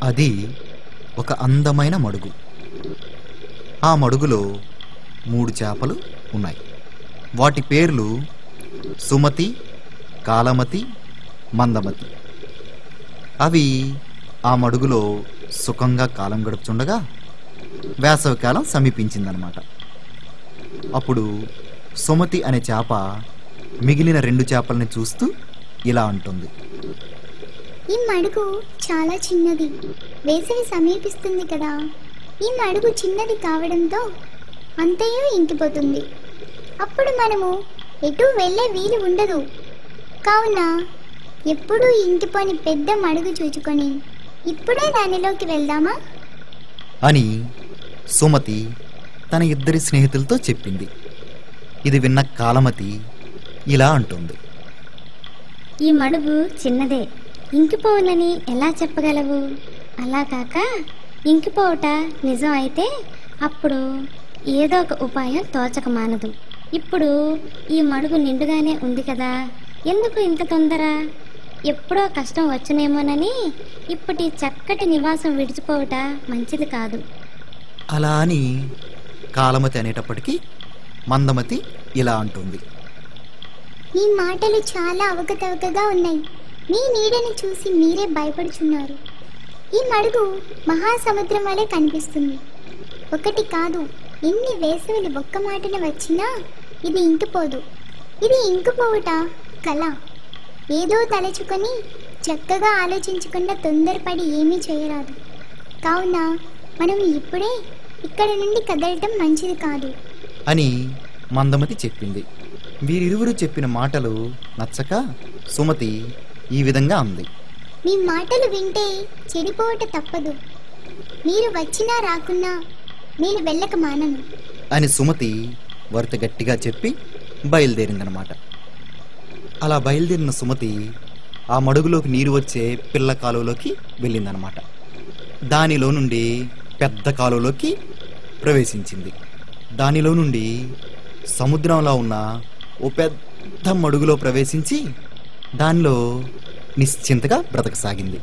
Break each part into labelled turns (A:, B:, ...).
A: అది ఒక అందమైన మడుగు ఆ మడుగులో మూడు చేపలు ఉన్నాయి వాటి పేర్లు సుమతి కాలమతి మందమతి అవి ఆ మడుగులో సుఖంగా కాలం గడుపుతుండగా వేసవికాలం సమీపించిందనమాట అప్పుడు సుమతి అనే చేప మిగిలిన రెండు చేపల్ని చూస్తూ ఇలా అంటుంది
B: ఈ మడుగు చాలా చిన్నది వేసవి సమీపిస్తుంది కదా ఈ మడుగు చిన్నది కావడంతో అంతయు ఇంకిపోతుంది అప్పుడు మనము ఎటు వెళ్ళే వీలు ఉండదు కావున ఎప్పుడూ ఇంకిపోని పెద్ద మడుగు చూచుకొని ఇప్పుడే దానిలోకి వెళ్దామా
A: అని సుమతి తన ఇద్దరి స్నేహితులతో చెప్పింది ఇది విన్న కాలమతి ఇలా అంటుంది
C: ఈ మడుగు చిన్నదే ఇంకిపోవునని ఎలా చెప్పగలవు అలా కాక ఇంకిపోవుట నిజం అయితే అప్పుడు ఏదో ఒక ఉపాయం తోచక మానదు ఇప్పుడు ఈ మడుగు నిండుగానే ఉంది కదా ఎందుకు ఇంత తొందర ఎప్పుడో కష్టం వచ్చునేమోనని ఇప్పటి చక్కటి నివాసం విడిచిపోవుట మంచిది కాదు
A: అలా అని కాలమతి అనేటప్పటికీ మందమతి ఇలా అంటుంది
B: మీ మాటలు చాలా అవకతవకగా ఉన్నాయి మీ నీడని చూసి మీరే భయపడుచున్నారు ఈ మడుగు మహాసముద్రం వలె కనిపిస్తుంది ఒకటి కాదు ఎన్ని వేసవిలు ఒక్క మాటన వచ్చినా ఇది ఇంకిపోదు ఇది ఇంకిపోవుట కళ ఏదో తలచుకొని చక్కగా ఆలోచించకుండా తొందరపడి ఏమీ చేయరాదు కావున మనం ఇప్పుడే ఇక్కడ నుండి కదలటం మంచిది కాదు
A: అని మందమతి చెప్పింది వీరిరువురు చెప్పిన మాటలు నచ్చక సుమతి ఈ విధంగా అంది
B: మీ మాటలు వింటే చెడిపోవట తప్పదు మీరు వచ్చినా రాకున్నా నేను వెళ్ళక మానను
A: అని సుమతి వారితో గట్టిగా చెప్పి బయలుదేరిందనమాట అలా బయలుదేరిన సుమతి ఆ మడుగులోకి నీరు వచ్చే పిల్ల కాలువలోకి వెళ్ళిందనమాట దానిలో నుండి పెద్ద కాలువలోకి ప్రవేశించింది దానిలో నుండి సముద్రంలో ఉన్న ఓ పెద్ద మడుగులో ప్రవేశించి దానిలో నిశ్చింతగా బ్రతకసాగింది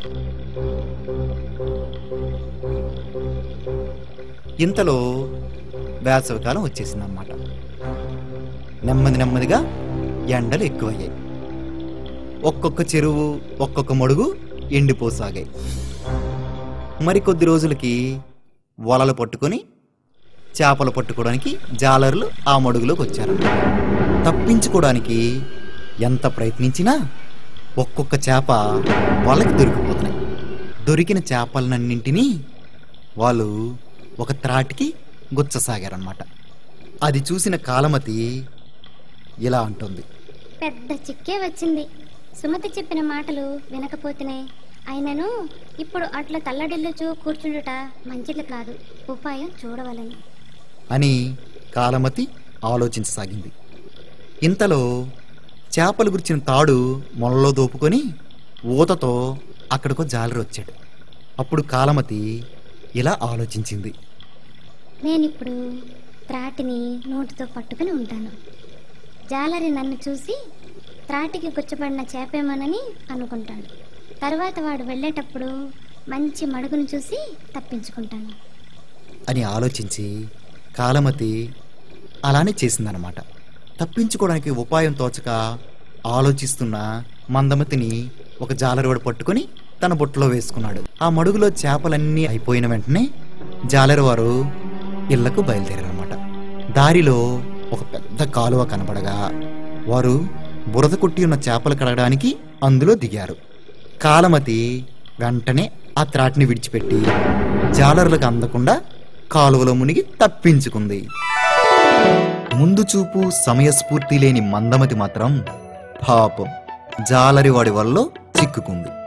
A: ఇంతలో వేసవికాలం వచ్చేసిందన్నమాట నెమ్మది నెమ్మదిగా ఎండలు ఎక్కువయ్యాయి ఒక్కొక్క చెరువు ఒక్కొక్క మడుగు ఎండిపోసాగాయి మరికొద్ది రోజులకి వలలు పట్టుకొని చేపలు పట్టుకోవడానికి జాలర్లు ఆ మడుగులోకి వచ్చారు తప్పించుకోవడానికి ఎంత ప్రయత్నించినా ఒక్కొక్క చేప వాళ్ళకి దొరికిపోతున్నాయి దొరికిన చేపలన్నింటినీ వాళ్ళు ఒక త్రాటికి గుచ్చసాగారనమాట అది చూసిన కాలమతి ఇలా అంటుంది
C: పెద్ద చిక్కే వచ్చింది సుమతి చెప్పిన మాటలు వినకపోతేనే అయినను ఇప్పుడు అట్లా తల్లడిల్లుచూ కూర్చుండుట మంచిది కాదు ఉపాయం చూడవలను
A: అని కాలమతి ఆలోచించసాగింది ఇంతలో చేపలు గురిచిన తాడు మొలలో దోపుకొని ఊతతో అక్కడికో జాలరి వచ్చాడు అప్పుడు కాలమతి ఇలా ఆలోచించింది
C: నేనిప్పుడు త్రాటిని నోటితో పట్టుకుని ఉంటాను జాలరి నన్ను చూసి త్రాటికి గుచ్చబడిన చేపేమోనని అనుకుంటాడు తర్వాత వాడు వెళ్ళేటప్పుడు మంచి మడుగును చూసి తప్పించుకుంటాను
A: అని ఆలోచించి కాలమతి అలానే చేసిందనమాట తప్పించుకోవడానికి ఉపాయం తోచక ఆలోచిస్తున్న మందమతిని ఒక జాలరివాడు పట్టుకొని తన బుట్టలో వేసుకున్నాడు ఆ మడుగులో చేపలన్నీ అయిపోయిన వెంటనే జాలరివారు ఇళ్లకు బయలుదేరారనమాట దారిలో ఒక పెద్ద కాలువ కనబడగా వారు బురద కొట్టి ఉన్న చేపలు కడగడానికి అందులో దిగారు కాలమతి వెంటనే ఆ త్రాటిని విడిచిపెట్టి జాలరులకు అందకుండా కాలువలో మునిగి తప్పించుకుంది ముందు చూపు సమయస్ఫూర్తి లేని మందమతి మాత్రం పాపం జాలరివాడి వల్ల చిక్కుకుంది